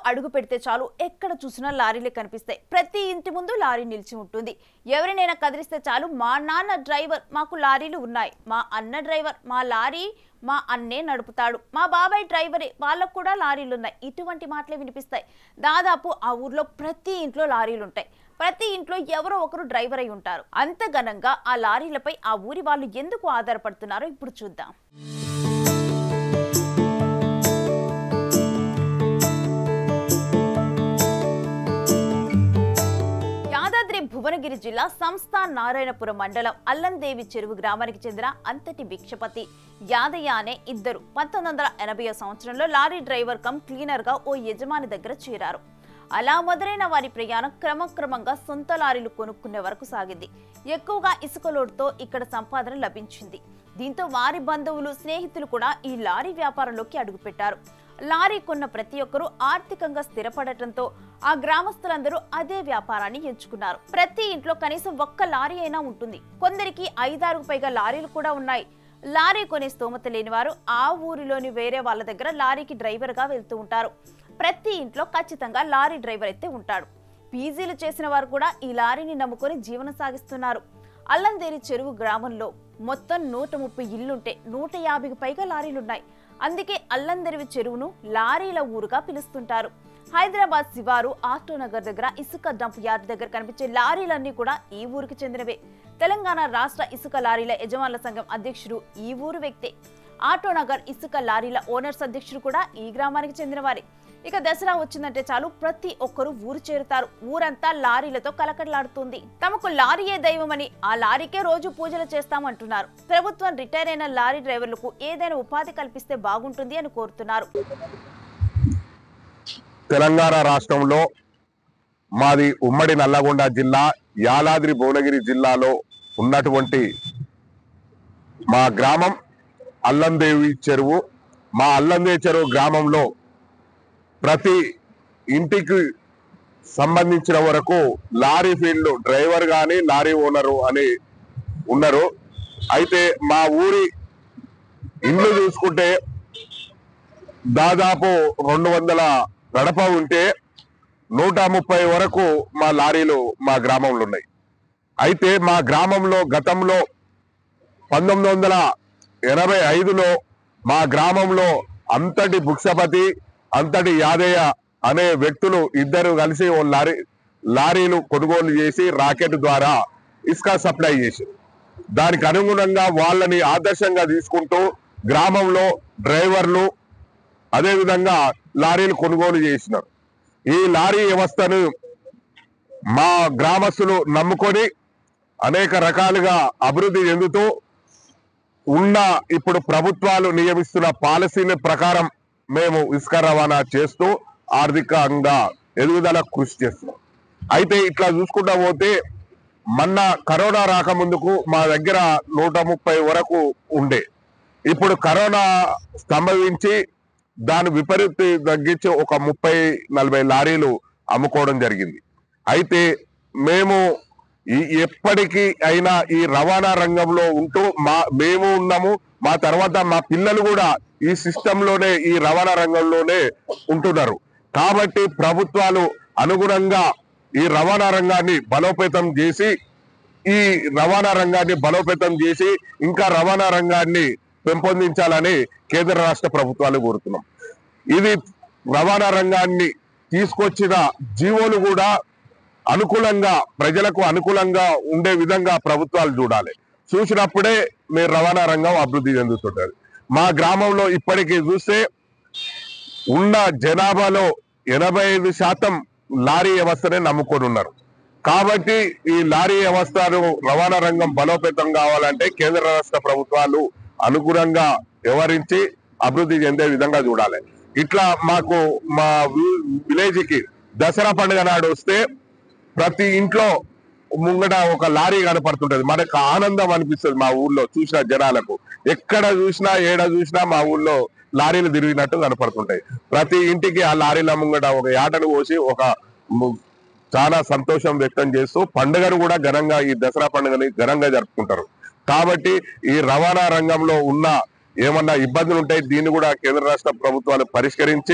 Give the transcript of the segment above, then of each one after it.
అడుగు పెడితే చాలు ఎక్కడ చూసినా లారీలే కనిపిస్తాయి ప్రతి ఇంటి ముందు లారీ నిలిచి ఉంటుంది ఎవరినైనా కదిలిస్తే చాలు మా నాన్న డ్రైవర్ మాకు లారీలు ఉన్నాయి మా అన్న డ్రైవర్ మా లారీ మా అన్నే నడుపుతాడు మా బాబాయ్ డ్రైవరే వాళ్ళకు కూడా లారీలు ఉన్నాయి ఇటువంటి మాటలే వినిపిస్తాయి దాదాపు ఆ ఊర్లో ప్రతి ఇంట్లో లారీలు ఉంటాయి ప్రతి ఇంట్లో ఎవరో ఒకరు డ్రైవర్ అయి ఉంటారు అంత ఘనంగా ఆ లారీలపై ఆ ఊరి వాళ్ళు ఎందుకు ఆధారపడుతున్నారో ఇప్పుడు చూద్దాం యాదాద్రి భువనగిరి జిల్లా సంస్థాన్ నారాయణపురం మండలం అల్లందేవి చెరువు గ్రామానికి చెందిన అంతటి భిక్షపతి యాదయ్య అనే ఇద్దరు పంతొమ్మిది వందల ఎనభై సంవత్సరంలో లారీ డ్రైవర్ కమ్ క్లీనర్ గా ఓ యజమాని దగ్గర చేరారు అలా మొదలైన వారి ప్రయాణం క్రమక్రమంగా సొంత లారీలు కొనుక్కునే వరకు సాగింది ఎక్కువగా ఇసుక లోడుతో ఇక్కడ సంపాదన లభించింది దీంతో వారి బంధువులు స్నేహితులు కూడా ఈ లారీ వ్యాపారంలోకి అడుగుపెట్టారు లారీ కొన్న ప్రతి ఒక్కరూ ఆర్థికంగా స్థిరపడటంతో ఆ గ్రామస్తులందరూ అదే వ్యాపారాన్ని ఎంచుకున్నారు ప్రతి ఇంట్లో కనీసం ఒక్క లారీ అయినా ఉంటుంది కొందరికి ఐదారుకు పైగా లారీలు కూడా ఉన్నాయి లారీ కొనే స్తోమత లేని వారు ఆ ఊరిలోని వేరే వాళ్ళ దగ్గర లారీకి డ్రైవర్గా వెళ్తూ ఉంటారు ప్రతి ఇంట్లో ఖచ్చితంగా లారీ డ్రైవర్ అయితే ఉంటాడు పీజీలు చేసిన వారు కూడా ఈ లారీని నమ్ముకొని జీవనం సాగిస్తున్నారు అల్లందేరి చెరువు గ్రామంలో మొత్తం నూట ముప్పై ఇల్లుంటే నూట యాభైకి పైగా లారీలున్నాయి అందుకే అల్లందరివి చెరువును లారీల ఊరుగా పిలుస్తుంటారు హైదరాబాద్ శివారు ఆటోనగర్ దగ్గర ఇసుక డంప్ యార్డ్ దగ్గర కనిపించే లారీలన్నీ కూడా ఈ ఊరికి చెందినవే తెలంగాణ రాష్ట్ర ఇసుక లారీల యజమానుల సంఘం అధ్యక్షుడు ఈ ఊరు వ్యక్తే ఆటోనగర్ ఇసుక లారీల ఓనర్స్ అధ్యక్షుడు కూడా ఈ గ్రామానికి చెందినవారే ఇక దసరా వచ్చిందంటే చాలు ప్రతి ఒక్కరూ ఊరు చేరుతారు ఊరంతా లారీలతో కలకడలాడుతుంది తమకు లారీయే దైవమని ఆ లారీకే రోజు పూజలు చేస్తామంటున్నారు ప్రభుత్వం రిటైర్ అయిన లారీ డ్రైవర్లకు ఏదైనా ఉపాధి కల్పిస్తే బాగుంటుంది అని కోరుతున్నారు తెలంగాణ రాష్ట్రంలో మాది ఉమ్మడి నల్లగొండ జిల్లా యాలాద్రి భువనగిరి జిల్లాలో ఉన్నటువంటి మా గ్రామం అల్లందేవి చెరువు మా అల్లందేవి చెరువు గ్రామంలో ప్రతి ఇంటికి సంబంధించిన వరకు లారీ ఫీల్డ్ డ్రైవర్ కానీ లారీ ఓనరు అని ఉన్నారు అయితే మా ఊరి ఇల్లు చూసుకుంటే దాదాపు రెండు వందల గడప ఉంటే నూట ముప్పై వరకు మా లారీలు మా గ్రామంలో ఉన్నాయి అయితే మా గ్రామంలో గతంలో పంతొమ్మిది వందల ఎనభై ఐదులో మా గ్రామంలో అంతటి భుక్షపతి అంతటి యాదయ్య అనే వ్యక్తులు ఇద్దరు కలిసి ఓ లారీ లారీలు కొనుగోలు చేసి రాకెట్ ద్వారా ఇసుక సప్లై చేసి దానికి అనుగుణంగా వాళ్ళని ఆదర్శంగా తీసుకుంటూ గ్రామంలో డ్రైవర్లు అదే విధంగా లారీలు కొనుగోలు చేసినారు ఈ లారీ వ్యవస్థను మా గ్రామస్తులు నమ్ముకొని అనేక రకాలుగా అభివృద్ధి చెందుతూ ఉన్న ఇప్పుడు ప్రభుత్వాలు నియమిస్తున్న పాలసీల ప్రకారం మేము ఇసుక రవాణా చేస్తూ ఆర్థికంగా ఎదుగుదల కృషి చేస్తున్నాం అయితే ఇట్లా చూసుకుంటా పోతే మొన్న కరోనా రాకముందుకు మా దగ్గర నూట ముప్పై వరకు ఉండే ఇప్పుడు కరోనా స్తంభవించి దాని విపరీత తగ్గించి ఒక ముప్పై నలభై లారీలు అమ్ముకోవడం జరిగింది అయితే మేము ఈ ఎప్పటికీ అయినా ఈ రవాణా రంగంలో ఉంటూ మా మేము ఉన్నాము మా తర్వాత మా పిల్లలు కూడా ఈ సిస్టమ్ లోనే ఈ రవాణా రంగంలోనే ఉంటున్నారు కాబట్టి ప్రభుత్వాలు అనుగుణంగా ఈ రవాణా రంగాన్ని బలోపేతం చేసి ఈ రవాణా రంగాన్ని బలోపేతం చేసి ఇంకా రవాణా రంగాన్ని పెంపొందించాలని కేంద్ర రాష్ట్ర ప్రభుత్వాలు కోరుతున్నాం ఇది రవాణా రంగాన్ని తీసుకొచ్చిన జీవోలు కూడా అనుకూలంగా ప్రజలకు అనుకూలంగా ఉండే విధంగా ప్రభుత్వాలు చూడాలి చూసినప్పుడే మీరు రవాణా రంగం అభివృద్ధి చెందుతుంటది మా గ్రామంలో ఇప్పటికీ చూస్తే ఉన్న జనాభాలో ఎనభై ఐదు శాతం లారీ వ్యవస్థనే నమ్ముకొని ఉన్నారు కాబట్టి ఈ లారీ వ్యవస్థను రవాణా రంగం బలోపేతం కావాలంటే కేంద్ర రాష్ట్ర ప్రభుత్వాలు అనుగుణంగా వ్యవహరించి అభివృద్ధి చెందే విధంగా చూడాలి ఇట్లా మాకు మా విలేజ్ కి దసరా పండుగ నాడు వస్తే ప్రతి ఇంట్లో ముంగట ఒక లారీ కనపడుతుంటది మనకు ఆనందం అనిపిస్తుంది మా ఊర్లో చూసిన జనాలకు ఎక్కడ చూసినా ఏడ చూసినా మా ఊర్లో లారీలు తిరిగినట్టు కనపడుతుంటాయి ప్రతి ఇంటికి ఆ లారీల ముంగట ఒక యాటను పోసి ఒక ము- చాలా సంతోషం వ్యక్తం చేస్తూ పండుగను కూడా ఘనంగా ఈ దసరా పండుగని ఘనంగా జరుపుకుంటారు కాబట్టి ఈ రవాణా రంగంలో ఉన్న ఏమన్నా ఇబ్బందులు ఉంటాయి దీన్ని కూడా కేంద్ర రాష్ట్ర ప్రభుత్వాలు పరిష్కరించి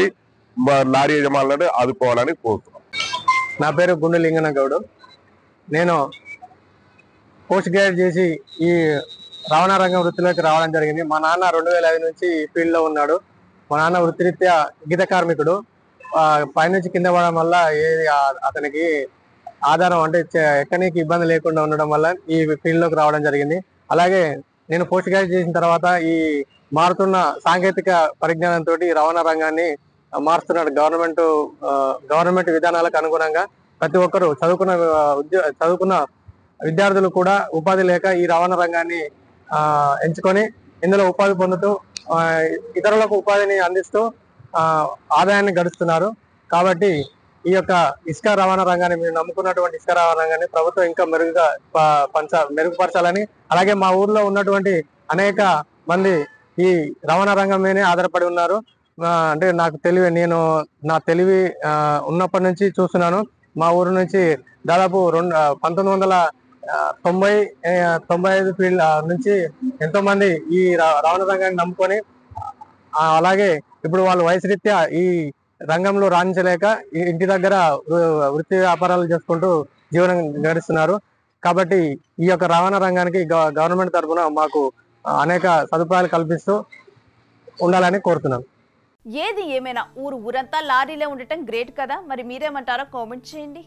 బ- లారీ యజమానులను ఆదుకోవాలని కోరుతున్నాం నా పేరు గుండు లింగన గౌడు నేను పోస్ట్ గ్రాడ్యుయేట్ చేసి ఈ రవాణా రంగం వృత్తిలోకి రావడం జరిగింది మా నాన్న రెండు వేల ఐదు నుంచి ఈ ఫీల్డ్ లో ఉన్నాడు మా నాన్న వృత్తిరీత్యా గీత కార్మికుడు ఆ, పైనుంచి కింద పడడం వల్ల ఏ ఆ- అతనికి ఆధారం అంటే చ- ఎక్కడానికి ఇబ్బంది లేకుండా ఉండడం వల్ల ఈ ఫీల్డ్ లోకి రావడం జరిగింది అలాగే నేను పోస్ట్ గ్రాడ్యుయేట్ చేసిన తర్వాత ఈ మారుతున్న సాంకేతిక పరిజ్ఞానంతో రవాణా రంగాన్ని మారుస్తున్నాడు గవర్నమెంట్ గవర్నమెంట్ విధానాలకు అనుగుణంగా ప్రతి ఒక్కరు చదువుకున్న ఆ, ఉద్యో చదువుకున్న విద్యార్థులు కూడా ఉపాధి లేక ఈ రవాణా రంగాన్ని ఆ, ఎంచుకొని ఇందులో ఉపాధి పొందుతూ ఆ, ఇతరులకు ఉపాధిని అందిస్తూ ఆ, ఆదాయాన్ని గడుస్తున్నారు కాబట్టి ఈ యొక్క ఇసుక రవాణా రంగాన్ని మీరు నమ్ముకున్నటువంటి ఇసుక రవాణా రంగాన్ని ప్రభుత్వం ఇంకా మెరుగుగా ప- పంచ మెరుగుపరచాలని అలాగే మా ఊర్లో ఉన్నటువంటి అనేక మంది ఈ రవాణా రంగం మీదనే ఆధారపడి ఉన్నారు ఆ, అంటే నాకు తెలివి నేను నా తెలివి ఆ, ఉన్నప్పటి నుంచి చూస్తున్నాను మా ఊరు నుంచి దాదాపు రెండు ఆ, పంతొమ్మిది వందల ఆ, తొంభై ఆ, తొంభై ఐదు ఫీల్డ్ ఆ, నుంచి ఎంతో మంది ఈ ర- రవాణా రంగాన్ని నమ్ముకొని ఆ, అలాగే ఇప్పుడు వాళ్ళు వయసు రీత్యా ఈ రంగంలో రాణించలేక ఈ ఇంటి దగ్గర వృ- వృత్తి వ్యాపారాలు చేసుకుంటూ జీవనం గడుస్తున్నారు కాబట్టి ఈ యొక్క రవాణా రంగానికి గవ- గవర్నమెంట్ తరఫున మాకు ఆ, అనేక సదుపాయాలు కల్పిస్తూ ఉండాలని కోరుతున్నాను ఏది ఏమైనా ఊరు ఊరంతా లారీలే ఉండటం గ్రేట్ కదా మరి మీరేమంటారో కామెంట్ చేయండి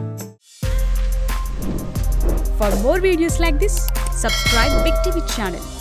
For more videos like this, subscribe Big TV channel